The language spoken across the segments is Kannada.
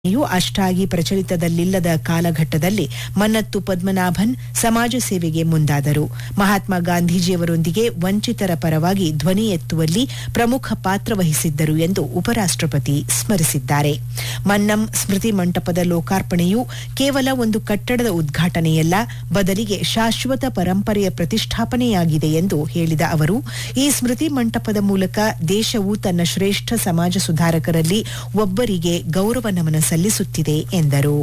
ಯು ಅಷ್ಟಾಗಿ ಪ್ರಚಲಿತದಲ್ಲಿಲ್ಲದ ಕಾಲಘಟ್ಟದಲ್ಲಿ ಮನ್ನತ್ತು ಪದ್ಮನಾಭನ್ ಸಮಾಜ ಸೇವೆಗೆ ಮುಂದಾದರು ಮಹಾತ್ಮ ಗಾಂಧೀಜಿಯವರೊಂದಿಗೆ ವಂಚಿತರ ಪರವಾಗಿ ಧ್ವನಿ ಎತ್ತುವಲ್ಲಿ ಪ್ರಮುಖ ಪಾತ್ರ ವಹಿಸಿದ್ದರು ಎಂದು ಉಪರಾಷ್ಟಪತಿ ಸ್ಮರಿಸಿದ್ದಾರೆ ಮನ್ನಂ ಸ್ಮೃತಿ ಮಂಟಪದ ಲೋಕಾರ್ಪಣೆಯು ಕೇವಲ ಒಂದು ಕಟ್ಟಡದ ಉದ್ಘಾಟನೆಯಲ್ಲ ಬದಲಿಗೆ ಶಾಶ್ವತ ಪರಂಪರೆಯ ಪ್ರತಿಷ್ಠಾಪನೆಯಾಗಿದೆ ಎಂದು ಹೇಳಿದ ಅವರು ಈ ಸ್ಮೃತಿ ಮಂಟಪದ ಮೂಲಕ ದೇಶವು ತನ್ನ ಶ್ರೇಷ್ಠ ಸಮಾಜ ಸುಧಾರಕರಲ್ಲಿ ಒಬ್ಬರಿಗೆ ಗೌರವ ನಮನ ಸಲ್ಲಿಸುತ್ತಿದೆ ಎಂದರು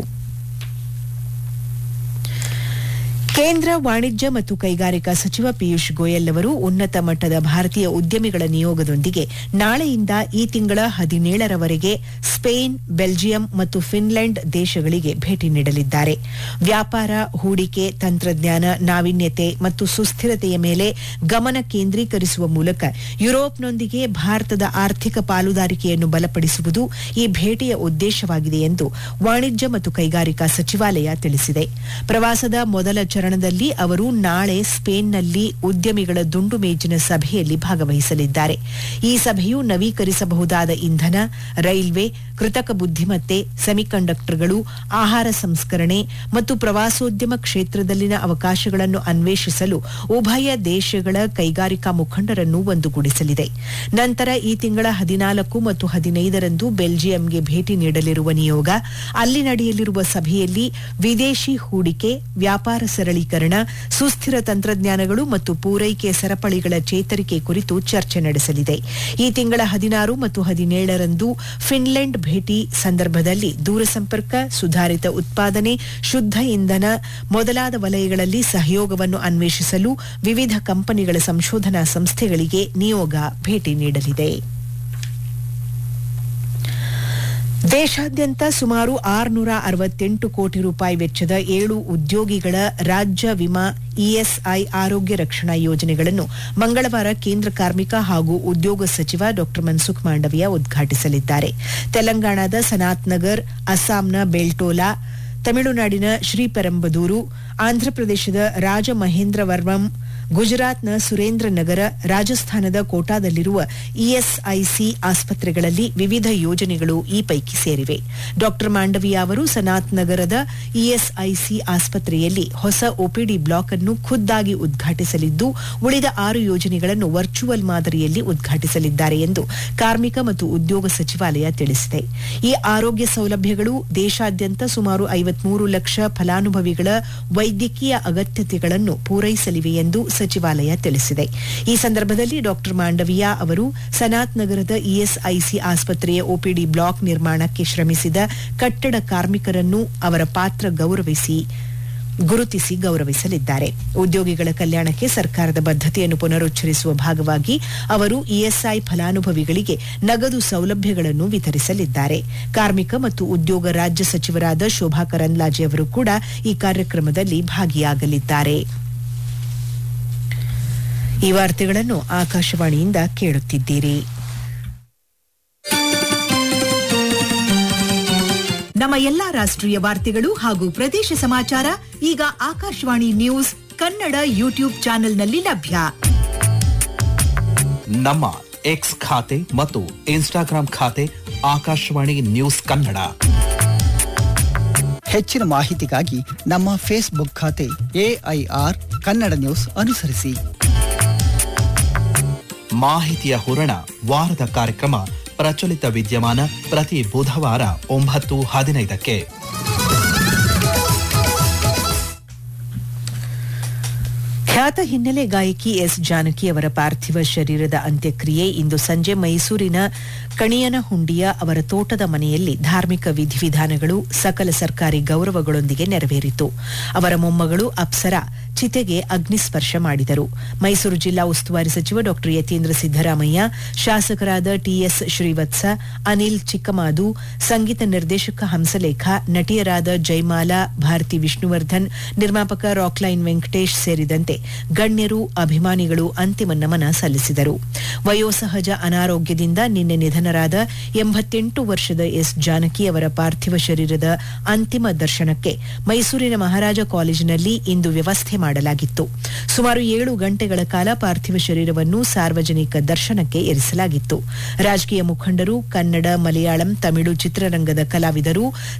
ಕೇಂದ್ರ ವಾಣಿಜ್ಯ ಮತ್ತು ಕೈಗಾರಿಕಾ ಸಚಿವ ಪಿಯೂಷ್ ಗೋಯಲ್ ಅವರು ಉನ್ನತ ಮಟ್ಟದ ಭಾರತೀಯ ಉದ್ಯಮಿಗಳ ನಿಯೋಗದೊಂದಿಗೆ ನಾಳೆಯಿಂದ ಈ ತಿಂಗಳ ಹದಿನೇಳರವರೆಗೆ ಸ್ಪೇನ್ ಬೆಲ್ಜಿಯಂ ಮತ್ತು ಫಿನ್ಲೆಂಡ್ ದೇಶಗಳಿಗೆ ಭೇಟಿ ನೀಡಲಿದ್ದಾರೆ ವ್ಯಾಪಾರ ಹೂಡಿಕೆ ತಂತ್ರಜ್ಞಾನ ನಾವೀನ್ಯತೆ ಮತ್ತು ಸುಸ್ಥಿರತೆಯ ಮೇಲೆ ಗಮನ ಕೇಂದ್ರೀಕರಿಸುವ ಮೂಲಕ ಯುರೋಪ್ನೊಂದಿಗೆ ಭಾರತದ ಆರ್ಥಿಕ ಪಾಲುದಾರಿಕೆಯನ್ನು ಬಲಪಡಿಸುವುದು ಈ ಭೇಟಿಯ ಉದ್ದೇಶವಾಗಿದೆ ಎಂದು ವಾಣಿಜ್ಯ ಮತ್ತು ಕೈಗಾರಿಕಾ ಸಚಿವಾಲಯ ತಿಳಿಸಿದೆ ಪ್ರವಾಸದ ಮೊದಲ ಚರಣದಲ್ಲಿ ಅವರು ನಾಳೆ ಸ್ಪೇನ್ನಲ್ಲಿ ಉದ್ಯಮಿಗಳ ದುಂಡು ಮೇಜಿನ ಸಭೆಯಲ್ಲಿ ಭಾಗವಹಿಸಲಿದ್ದಾರೆ ಈ ಸಭೆಯು ನವೀಕರಿಸಬಹುದಾದ ಇಂಧನ ರೈಲ್ವೆ ಕೃತಕ ಬುದ್ಧಿಮತ್ತೆ ಸೆಮಿಕಂಡಕ್ಟರ್ಗಳು ಆಹಾರ ಸಂಸ್ಕರಣೆ ಮತ್ತು ಪ್ರವಾಸೋದ್ಯಮ ಕ್ಷೇತ್ರದಲ್ಲಿನ ಅವಕಾಶಗಳನ್ನು ಅನ್ವೇಷಿಸಲು ಉಭಯ ದೇಶಗಳ ಕೈಗಾರಿಕಾ ಮುಖಂಡರನ್ನು ಒಂದುಗೂಡಿಸಲಿದೆ ನಂತರ ಈ ತಿಂಗಳ ಹದಿನಾಲ್ಕು ಮತ್ತು ಹದಿನೈದರಂದು ಬೆಲ್ಜಿಯಂಗೆ ಭೇಟಿ ನೀಡಲಿರುವ ನಿಯೋಗ ಅಲ್ಲಿ ನಡೆಯಲಿರುವ ಸಭೆಯಲ್ಲಿ ವಿದೇಶಿ ಹೂಡಿಕೆ ವ್ಯಾಪಾರ ಸರಳೀಕರಣ ಸುಸ್ಥಿರ ತಂತ್ರಜ್ಞಾನಗಳು ಮತ್ತು ಪೂರೈಕೆ ಸರಪಳಿಗಳ ಚೇತರಿಕೆ ಕುರಿತು ಚರ್ಚೆ ನಡೆಸಲಿದೆ ಈ ತಿಂಗಳ ಹದಿನಾರು ಮತ್ತು ಹದಿನೇಳರಂದು ಫಿನ್ಲೆಂಡ್ ಭೇಟಿ ಸಂದರ್ಭದಲ್ಲಿ ದೂರಸಂಪರ್ಕ ಸುಧಾರಿತ ಉತ್ಪಾದನೆ ಶುದ್ಧ ಇಂಧನ ಮೊದಲಾದ ವಲಯಗಳಲ್ಲಿ ಸಹಯೋಗವನ್ನು ಅನ್ವೇಷಿಸಲು ವಿವಿಧ ಕಂಪನಿಗಳ ಸಂಶೋಧನಾ ಸಂಸ್ಥೆಗಳಿಗೆ ನಿಯೋಗ ಭೇಟಿ ನೀಡಲಿದೆ ದೇಶಾದ್ಯಂತ ಸುಮಾರು ಆರುನೂರ ಅರವತ್ತೆಂಟು ಕೋಟಿ ರೂಪಾಯಿ ವೆಚ್ಚದ ಏಳು ಉದ್ಯೋಗಿಗಳ ರಾಜ್ಯ ವಿಮಾ ಇಎಸ್ಐ ಆರೋಗ್ಯ ರಕ್ಷಣಾ ಯೋಜನೆಗಳನ್ನು ಮಂಗಳವಾರ ಕೇಂದ್ರ ಕಾರ್ಮಿಕ ಹಾಗೂ ಉದ್ಯೋಗ ಸಚಿವ ಡಾ ಮನ್ಸುಖ್ ಮಾಂಡವಿಯಾ ಉದ್ಘಾಟಿಸಲಿದ್ದಾರೆ ತೆಲಂಗಾಣದ ಸನಾತ್ ನಗರ್ ಅಸ್ಸಾಂನ ಬೆಲ್ಟೋಲಾ ತಮಿಳುನಾಡಿನ ಶ್ರೀಪೆರಂಬದೂರು ಆಂಧ್ರಪ್ರದೇಶದ ರಾಜಮಹೇಂದ್ರವರ್ಮಂ ಗುಜರಾತ್ನ ಸುರೇಂದ್ರ ನಗರ ರಾಜಸ್ಥಾನದ ಕೋಟಾದಲ್ಲಿರುವ ಇಎಸ್ಐಸಿ ಆಸ್ಪತ್ರೆಗಳಲ್ಲಿ ವಿವಿಧ ಯೋಜನೆಗಳು ಈ ಪೈಕಿ ಸೇರಿವೆ ಡಾ ಮಾಂಡವಿಯಾ ಅವರು ಸನಾತ್ ನಗರದ ಇಎಸ್ಐಸಿ ಆಸ್ಪತ್ರೆಯಲ್ಲಿ ಹೊಸ ಒಪಿಡಿ ಬ್ಲಾಕ್ ಅನ್ನು ಖುದ್ದಾಗಿ ಉದ್ಘಾಟಿಸಲಿದ್ದು ಉಳಿದ ಆರು ಯೋಜನೆಗಳನ್ನು ವರ್ಚುವಲ್ ಮಾದರಿಯಲ್ಲಿ ಉದ್ಘಾಟಿಸಲಿದ್ದಾರೆ ಎಂದು ಕಾರ್ಮಿಕ ಮತ್ತು ಉದ್ಯೋಗ ಸಚಿವಾಲಯ ತಿಳಿಸಿದೆ ಈ ಆರೋಗ್ಯ ಸೌಲಭ್ಯಗಳು ದೇಶಾದ್ಯಂತ ಸುಮಾರು ಐವತ್ಮೂರು ಲಕ್ಷ ಫಲಾನುಭವಿಗಳ ವೈದ್ಯಕೀಯ ಅಗತ್ಯತೆಗಳನ್ನು ಪೂರೈಸಲಿವೆ ಎಂದು ಸಚಿವಾಲಯ ತಿಳಿಸಿದೆ ಈ ಸಂದರ್ಭದಲ್ಲಿ ಡಾ ಮಾಂಡವಿಯಾ ಅವರು ಸನಾತ್ ನಗರದ ಇಎಸ್ಐಸಿ ಆಸ್ಪತ್ರೆಯ ಒಪಿಡಿ ಬ್ಲಾಕ್ ನಿರ್ಮಾಣಕ್ಕೆ ಶ್ರಮಿಸಿದ ಕಟ್ಟಡ ಕಾರ್ಮಿಕರನ್ನು ಅವರ ಪಾತ್ರ ಗೌರವಿಸಿ ಗುರುತಿಸಿ ಗೌರವಿಸಲಿದ್ದಾರೆ ಉದ್ಯೋಗಿಗಳ ಕಲ್ಯಾಣಕ್ಕೆ ಸರ್ಕಾರದ ಬದ್ಧತೆಯನ್ನು ಪುನರುಚ್ಚರಿಸುವ ಭಾಗವಾಗಿ ಅವರು ಇಎಸ್ಐ ಫಲಾನುಭವಿಗಳಿಗೆ ನಗದು ಸೌಲಭ್ಯಗಳನ್ನು ವಿತರಿಸಲಿದ್ದಾರೆ ಕಾರ್ಮಿಕ ಮತ್ತು ಉದ್ಯೋಗ ರಾಜ್ಯ ಸಚಿವರಾದ ಶೋಭಾ ಕರಂದ್ಲಾಜೆ ಅವರು ಕೂಡ ಈ ಕಾರ್ಯಕ್ರಮದಲ್ಲಿ ಭಾಗಿಯಾಗಲಿದ್ದಾರೆ ಈ ವಾರ್ತೆಗಳನ್ನು ಆಕಾಶವಾಣಿಯಿಂದ ಕೇಳುತ್ತಿದ್ದೀರಿ ನಮ್ಮ ಎಲ್ಲಾ ರಾಷ್ಟ್ರೀಯ ವಾರ್ತೆಗಳು ಹಾಗೂ ಪ್ರದೇಶ ಸಮಾಚಾರ ಈಗ ಆಕಾಶವಾಣಿ ನ್ಯೂಸ್ ಕನ್ನಡ ಯೂಟ್ಯೂಬ್ ಚಾನೆಲ್ನಲ್ಲಿ ಲಭ್ಯ ನಮ್ಮ ಎಕ್ಸ್ ಖಾತೆ ಮತ್ತು ಇನ್ಸ್ಟಾಗ್ರಾಂ ಖಾತೆ ಆಕಾಶವಾಣಿ ನ್ಯೂಸ್ ಕನ್ನಡ ಹೆಚ್ಚಿನ ಮಾಹಿತಿಗಾಗಿ ನಮ್ಮ ಫೇಸ್ಬುಕ್ ಖಾತೆ ಎಐಆರ್ ಕನ್ನಡ ನ್ಯೂಸ್ ಅನುಸರಿಸಿ ಮಾಹಿತಿಯ ಹೂರಣ ವಾರದ ಕಾರ್ಯಕ್ರಮ ಪ್ರಚಲಿತ ವಿದ್ಯಮಾನ ಪ್ರತಿ ಬುಧವಾರ ಒಂಬತ್ತು ಹದಿನೈದಕ್ಕೆ ಖ್ಯಾತ ಹಿನ್ನೆಲೆ ಗಾಯಕಿ ಎಸ್ ಜಾನಕಿ ಅವರ ಪಾರ್ಥಿವ ಶರೀರದ ಅಂತ್ಯಕ್ರಿಯೆ ಇಂದು ಸಂಜೆ ಮೈಸೂರಿನ ಕಣಿಯನಹುಂಡಿಯ ಅವರ ತೋಟದ ಮನೆಯಲ್ಲಿ ಧಾರ್ಮಿಕ ವಿಧಿವಿಧಾನಗಳು ಸಕಲ ಸರ್ಕಾರಿ ಗೌರವಗಳೊಂದಿಗೆ ನೆರವೇರಿತು ಅವರ ಮೊಮ್ಮಗಳು ಅಪ್ಸರಾ ಚಿತೆಗೆ ಅಗ್ನಿಸ್ಪರ್ಶ ಮಾಡಿದರು ಮೈಸೂರು ಜಿಲ್ಲಾ ಉಸ್ತುವಾರಿ ಸಚಿವ ಡಾ ಯತೀಂದ್ರ ಸಿದ್ದರಾಮಯ್ಯ ಶಾಸಕರಾದ ಟಿಎಸ್ ಶ್ರೀವತ್ಸ ಅನಿಲ್ ಚಿಕ್ಕಮಾದು ಸಂಗೀತ ನಿರ್ದೇಶಕ ಹಂಸಲೇಖ ನಟಿಯರಾದ ಜೈಮಾಲಾ ಭಾರತಿ ವಿಷ್ಣುವರ್ಧನ್ ನಿರ್ಮಾಪಕ ರಾಕ್ಲೈನ್ ವೆಂಕಟೇಶ್ ಸೇರಿದಂತೆ ಗಣ್ಯರು ಅಭಿಮಾನಿಗಳು ಅಂತಿಮ ನಮನ ಸಲ್ಲಿಸಿದರು ವಯೋಸಹಜ ಅನಾರೋಗ್ಯದಿಂದ ನಿನ್ನೆ ನಿಧನ ನಿಧನರಾದ ಎಂಬತ್ತೆಂಟು ವರ್ಷದ ಎಸ್ ಜಾನಕಿ ಅವರ ಪಾರ್ಥಿವ ಶರೀರದ ಅಂತಿಮ ದರ್ಶನಕ್ಕೆ ಮೈಸೂರಿನ ಮಹಾರಾಜ ಕಾಲೇಜಿನಲ್ಲಿ ಇಂದು ವ್ಯವಸ್ಥೆ ಮಾಡಲಾಗಿತ್ತು ಸುಮಾರು ಏಳು ಗಂಟೆಗಳ ಕಾಲ ಪಾರ್ಥಿವ ಶರೀರವನ್ನು ಸಾರ್ವಜನಿಕ ದರ್ಶನಕ್ಕೆ ಇರಿಸಲಾಗಿತ್ತು ರಾಜಕೀಯ ಮುಖಂಡರು ಕನ್ನಡ ಮಲಯಾಳಂ ತಮಿಳು ಚಿತ್ರರಂಗದ ಕಲಾವಿದರು